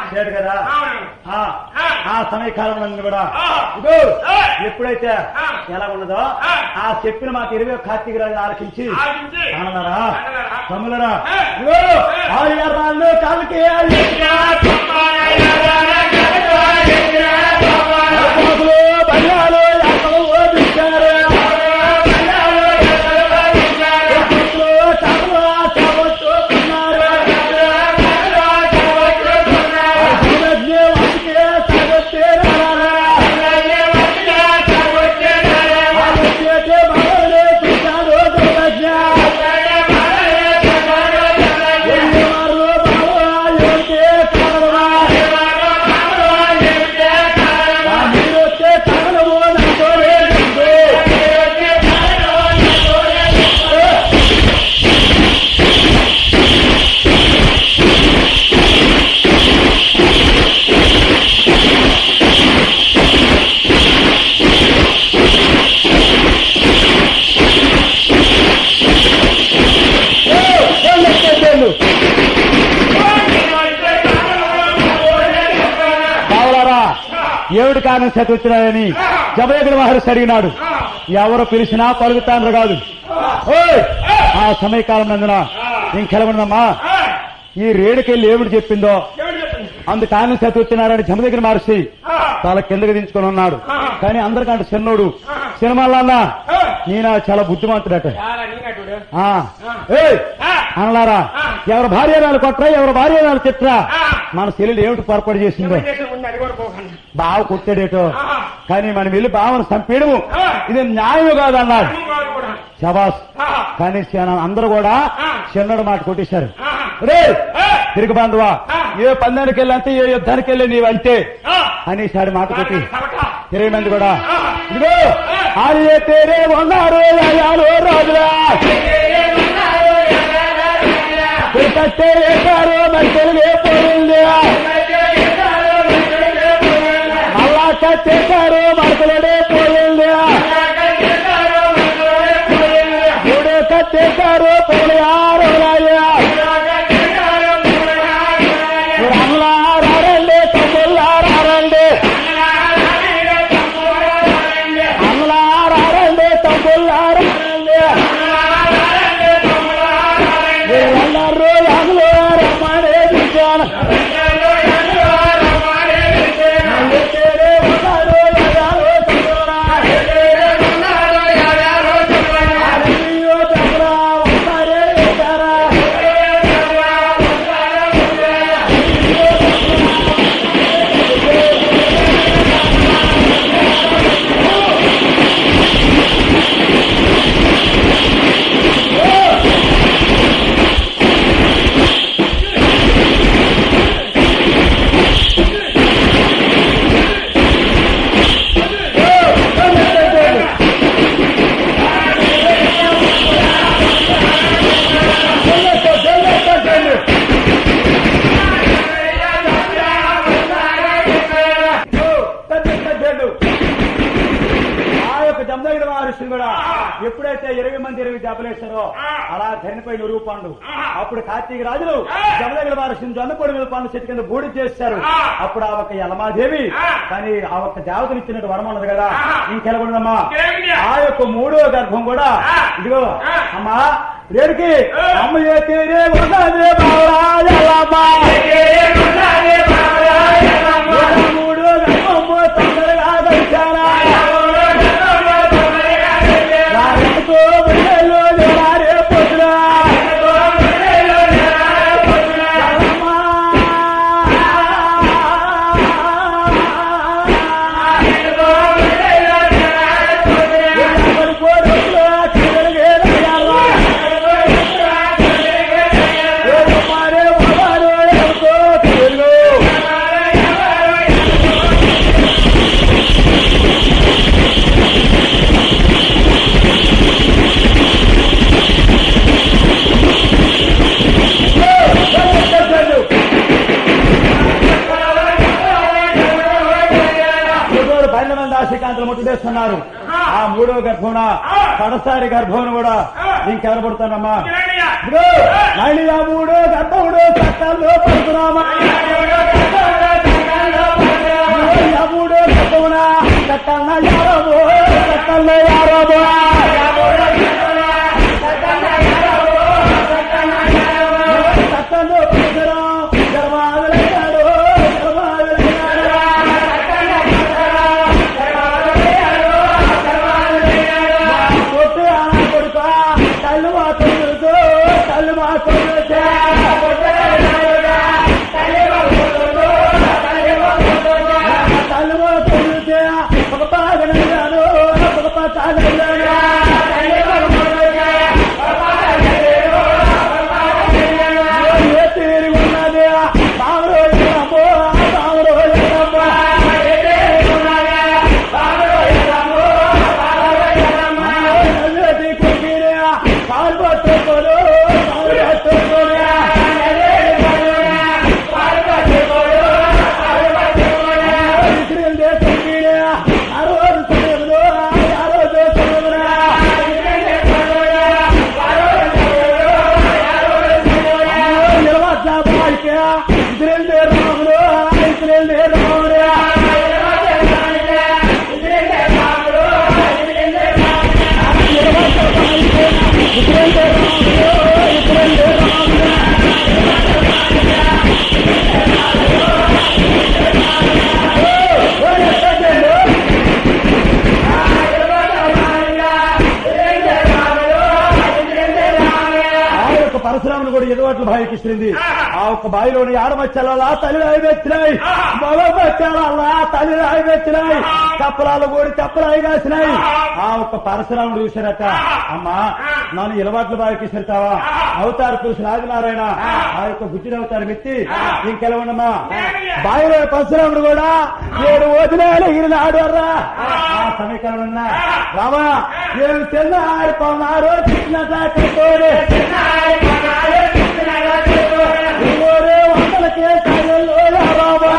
చేయడు కదా అవును. ఆ, ఆ. ఆ సమయకాలంలో ఉంది కూడా ఆ. ఇదో ఆ. ఎప్పుడైతే ఆ. ఎలా ఉన్నదో ఆ. ఆ చెప్పిన మాట ఇరవై కార్తీక రాజు ఆలకించి ఆగించి. అనలరా అనలరా. తమ్ములరా ఆ. ఇదో ఆరు రాళ్ళు కాలుకి కోతులు బంగాలు యాసలు ఓడించారు కోతులు చాపలు చాపట్టుకున్నారు సర్వజ్ఞ వాటికే సాగొచ్చేరారా ఆలోచించే బాబులే చూశాడు సర్వజ్ఞ ఎన్ని వారు బాబు అయోధ్య కాలవా మీరు వచ్చే కాలము నాతో లేదు బావలారా ఏమిటి కారణం చేతి వచ్చినాయని జమయకుడు మహర్షి అడిగినాడు ఎవరు పిలిచినా పలుకుతాను కాదు ఓయ్! ఆ సమయకాలం నందున ఇంకెలవడమ్మా ఈ రేడుకెళ్ళి ఏమిటి చెప్పిందో అందు కారణం చేతి వచ్చినారని జమదగిరి మహర్షి తల కిందకి దించుకొని ఉన్నాడు కానీ అందరికంటే చిన్నోడు సినిమాలన్నా నేను చాలా బుద్ధిమంతుడట ఆ. ఏయ్! అనలారా ఎవరి భార్యనాలు కొట్రా ఎవరి భార్యనాలు తిట్రా మన చెల్లెలు ఏమిటి పొరపాటు చేసిందో బావ కొట్టాడేటో కానీ మనం వెళ్ళి బావను చంపేయడము ఇది న్యాయం కాదన్నారు శబాస్ కానీ చిన్న- అందరూ కూడా చిన్నడు మాట కొట్టేశారు రే తిరిగి బంధువా ఏ పందానికి వెళ్ళంటే ఏ యుద్ధానికి వెళ్ళి నీవంటే అనేసాడు మాట కొట్టి ఇరవై మంది కూడా ఇదిగో ఆర్య తేరే ఉన్నారు యాయాలు రాజులా కట్టే వేశారు మరి తెలుగే పోయింది మళ్ళా కట్టేశారు మరకలడే పోయింది మూడు కట్టేశారు పోలి ఆరు అమలారండి తమ్ముళ్ళారండి అమలారండి తమ్ముళ్ళారండి వీళ్ళందరూ అందులో రమ్మనే దిశాన ఎత్తేరే ఉన్నారు యయాలు తమ్ముడా. అరవియో తమ్ముడా, ఒకసారే ఎత్తారా. జల్లెత్తు, జల్లెత్తు, జల్లెత్తు. పెద్ద పెద్దలు. ఆ యొక్క జమదగిరి మహర్షి కూడా ఎప్పుడైతే ఇరవై మంది ఇరవై జపలేశారో అలా చనిపోయిన రూపాండు అప్పుడు కార్తీక రాజులు జమదగిరి మహర్షిని జొన్నపొడి మీద పండు చెట్టు కింద బూడి చేశారు అప్పుడు ఆ ఒక్క యలమాదేవి కానీ ఆ ఒక్క దేవతలు ఇచ్చినట్టు వరం ఉన్నది కదా ఇంకెలగొండమ్మా ఆ యొక్క మూడో గర్భం కూడా ఇదిగో అమ్మా రేడికి అమ్మ ఏ తీరే ఉన్నది బావరాజలమ్మా. మూడు గర్భము తొందరగా వచ్చారా రాజుతో బిడ్డలు జనారే పుత్రా. జలమా. ఎవరి కోరికలో చివరిగేదయ్యారా. ఎవరు మారే వారు ఎవరికో తెలియదు. ముగ్గురు పన్నెండు మంది ఆశికాంతలు ముట్టుదేస్తున్నారు ఆ మూడో గర్భమున కడసారి గర్భమును కూడా ఇంకెవరు పడుతానమ్మా ఇదిగో, మళ్ళీ ఆ మూడో గర్భముడు చట్టాల్లో పడుతున్నామా కట్టునా కట్టన్న యారబో కట్టన్న యారబో కట్టను పురుషురం గర్వాదులయ్యాడు గర్వాదులయ్యాడు కొట్టు ఆనా కొడుక తల్లు మాత్రం తెలుసు తల్లు మాత్రం తల్లు మాత్రం తెలిసే ఒక పాగనయ్యాను ఒక పాగనయ్యాను ఏ తీరి ఉన్నది బామరో ఎల్లమ్మో బామరో ఎల్లమ్మో నవ్వేటి కొట్టిరే పాలు పట్టుకోడు పాలు పట్టుకోడు ఇస్రాయేల్ దేశం మీరే ఆ రోజు సమయంలో ఆ రోజు సమయంలో నిలవద్దా బాయికే ఇస్రాయేల్ దేశంలో ఇస్రాయేల్ దేశంలో ఇస్రాయేల్ దేశంలో ఇస్రాయేల్ దేశంలో ఆ యొక్క పరశురామును కూడా ఎదువట్లు బావికి ఇస్తుంది ఆ ఒక్క బావిలోని ఆడమచ్చల తల్లి రాయి పెట్టినాయి మగ మచ్చల తల్లి రాయి పెట్టినాయి చప్పలాలు కూడా చప్పలాయి కాసినాయి ఆ ఒక్క పరశురాముడు చూశారట అమ్మా నన్ను ఇలవాట్ల బావికి ఇస్తావా అవతారు చూసిన ఆదినారాయణ ఆ యొక్క గుజ్జిన అవతారం ఎత్తి ఇంకెలవన్నమ్మా బావిలో పరశురాముడు కూడా ఏడు వదిలేలు ఎగిరినాడు అర్రా ఆ సమీకరణ రామా ఏడు తెల్ల ఆడిపోన్నారు కృష్ణ కట్టోడే ఓరే వందలకే సాగల్లో రామా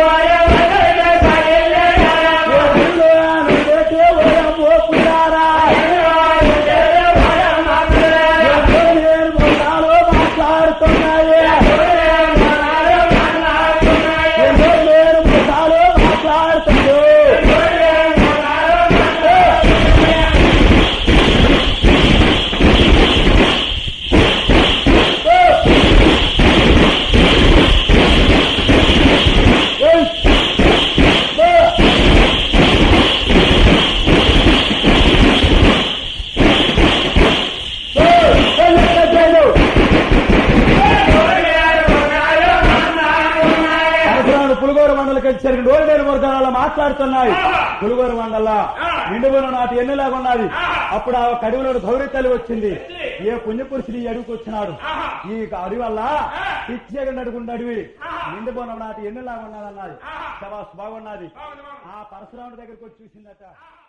పరశురాముడు పులిగోరు మండలికి వచ్చేసరికి డోల్డేరు వర్గాలలో మాట్లాడుతున్నాయి పులిగోరు మండల నిండుగున నాటి ఎన్నులాగా ఉన్నది అప్పుడు ఆ కడివిలో గౌరీ తల్లి వచ్చింది ఏ పుణ్యపురుషుడు ఈ అడవికి వచ్చినాడు ఈ అడవి వల్ల పిచ్చేగండి అడుగుండి అడవి నిండుబోనం నాటి ఎన్నులాగా ఉన్నది అన్నది శబాస్ బాగున్నది ఆ పరశురాముడి దగ్గరికి వచ్చి చూసిందట